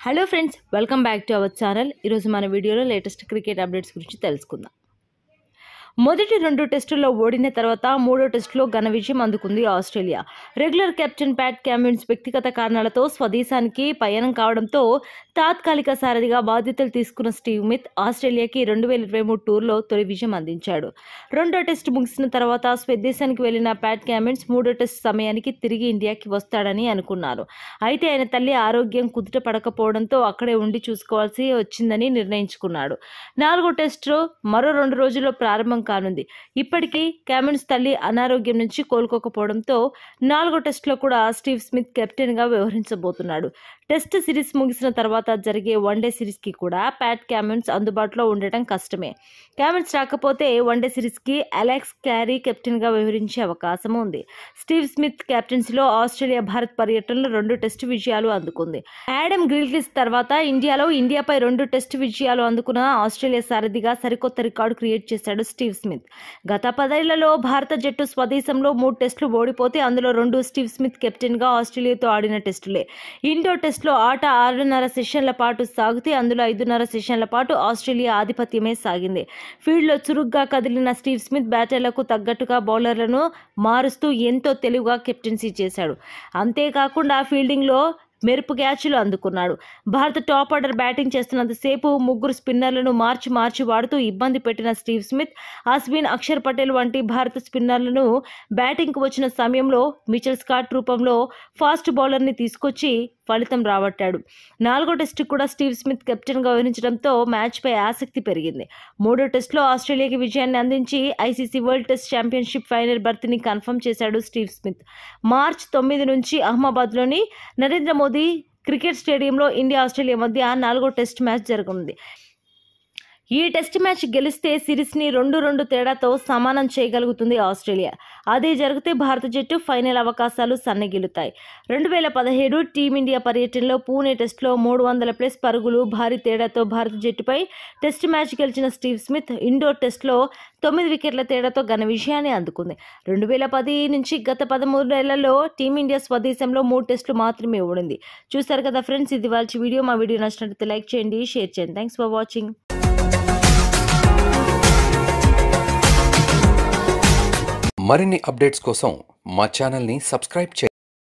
hello friends welcome back to our channel ఈరోజు మన వీడియోలో లేటెస్ట్ క్రికెట్ అప్డేట్స్ గురించి తెలుసుకుందాం మొదటి రెండు టెస్టుల్లో ఓడిన తర్వాత మూడో టెస్టులో ఘన విజయం అందుకుంది Australia regular captain Pat Cummins వ్యక్తిగత కారణాలతో స్వదేశానికి పయనం కావడంతో తాత్కాలిక సారథిగా బాధ్యతలు తీసుకున్న స్టీవ్ మిత్ ఆస్ట్రేలియాకి రెండు వేల ఇరవై మూడు టూర్లో తొలి విజయం అందించాడు రెండో టెస్ట్ ముగిసిన తర్వాత స్వదేశానికి వెళ్లిన ప్యాట్ క్యామిన్స్ మూడో టెస్ట్ సమయానికి తిరిగి ఇండియాకి వస్తాడని అనుకున్నారు అయితే ఆయన తల్లి ఆరోగ్యం కుదుట పడకపోవడంతో అక్కడే ఉండి చూసుకోవాల్సి వచ్చిందని నిర్ణయించుకున్నాడు నాలుగో టెస్టు మరో రెండు రోజుల్లో ప్రారంభం కానుంది ఇప్పటికీ క్యామిన్స్ తల్లి అనారోగ్యం నుంచి కోలుకోకపోవడంతో నాలుగో టెస్టులో కూడా స్టీవ్ స్మిత్ కెప్టెన్గా వ్యవహరించబోతున్నాడు టెస్ట్ సిరీస్ ముగిసిన తర్వాత జరిగే వన్డే సిరీస్కి కూడా ప్యాట్ క్యామిన్స్ అందుబాటులో ఉండటం కష్టమే క్యామిన్స్ రాకపోతే వన్డే సిరీస్కి అలెక్స్ క్యారీ కెప్టెన్గా వ్యవహరించే అవకాశం ఉంది స్టీవ్ స్మిత్ కెప్టెన్సీలో ఆస్ట్రేలియా భారత్ పర్యటనలో రెండు టెస్టు విజయాలు అందుకుంది యాడమ్ గ్రిల్గిస్ తర్వాత ఇండియాలో ఇండియాపై రెండు టెస్టు విజయాలు అందుకున్న ఆస్ట్రేలియా సారథిగా సరికొత్త రికార్డు క్రియేట్ చేశాడు స్టీవ్ స్మిత్ గత పదేళ్లలో భారత జట్టు స్వదేశంలో మూడు టెస్టులు ఓడిపోతే అందులో రెండు స్టీవ్ స్మిత్ కెప్టెన్గా ఆస్ట్రేలియాతో ఆడిన టెస్టులే ఇండోర్ టెస్టులో ఆట ఆరున్నర సెషన్ల పాటు సాగితే అందులో ఐదున్నర సెషన్ల పాటు ఆస్ట్రేలియా ఆధిపత్యమే సాగింది ఫీల్డ్లో చురుగ్గా కదిలిన స్టీవ్ స్మిత్ బ్యాటర్లకు తగ్గట్టుగా బౌలర్లను మారుస్తూ ఎంతో తెలివిగా కెప్టెన్సీ చేశాడు అంతేకాకుండా ఫీల్డింగ్లో మెరుపు క్యాచ్లు అందుకున్నాడు భారత టాప్ ఆర్డర్ బ్యాటింగ్ చేస్తున్నంతసేపు ముగ్గురు స్పిన్నర్లను మార్చి మార్చి వాడుతూ ఇబ్బంది పెట్టిన స్టీవ్ స్మిత్ అశ్విన్ అక్షర్ పటేల్ వంటి భారత స్పిన్నర్లను బ్యాటింగ్కు వచ్చిన సమయంలో మిచెల్ స్కాట్ రూపంలో ఫాస్ట్ బౌలర్ని తీసుకొచ్చి ఫలితం రాబట్టాడు నాలుగో టెస్టు కూడా స్టీవ్ స్మిత్ కెప్టెన్గా వ్యవహరించడంతో మ్యాచ్పై ఆసక్తి పెరిగింది మూడో టెస్టులో ఆస్ట్రేలియాకి విజయాన్ని అందించి ICC world test championship final బర్త్ని కన్ఫర్మ్ చేశాడు స్టీవ్ స్మిత్ మార్చ్ తొమ్మిది నుంచి అహ్మదాబాద్లోని నరేంద్ర మోదీ క్రికెట్ స్టేడియంలో ఇండియా ఆస్ట్రేలియా మధ్య నాలుగో టెస్ట్ మ్యాచ్ జరగనుంది ఈ టెస్ట్ మ్యాచ్ గెలిస్తే సిరీస్ని రెండు రెండు తేడాతో సమానం చేయగలుగుతుంది ఆస్ట్రేలియా అదే జరిగితే భారత జట్టు ఫైనల్ అవకాశాలు సన్నగిలుతాయి రెండు వేల పదిహేడు టీమిండియా పర్యటనలో పూణే టెస్ట్లో మూడు వందల ప్లస్ పరుగులు భారీ తేడాతో భారత జట్టుపై టెస్ట్ మ్యాచ్ గెలిచిన స్టీవ్ స్మిత్ ఇండోర్ టెస్ట్లో తొమ్మిది వికెట్ల తేడాతో ఘన విజయాన్ని అందుకుంది రెండు వేల పది నుంచి గత పదమూడేళ్లలో టీమిండియా స్వదేశంలో మూడు టెస్టులు మాత్రమే ఓడింది చూసారు కదా ఫ్రెండ్స్ ఇది వాళ్ళ వీడియో మా వీడియో నచ్చినట్లయితే లైక్ చేయండి షేర్ చేయండి థ్యాంక్స్ ఫర్ వాచింగ్ మరిన్ని అప్డేట్స్ కోసం మా ఛానల్ని సబ్స్క్రైబ్ చేయండి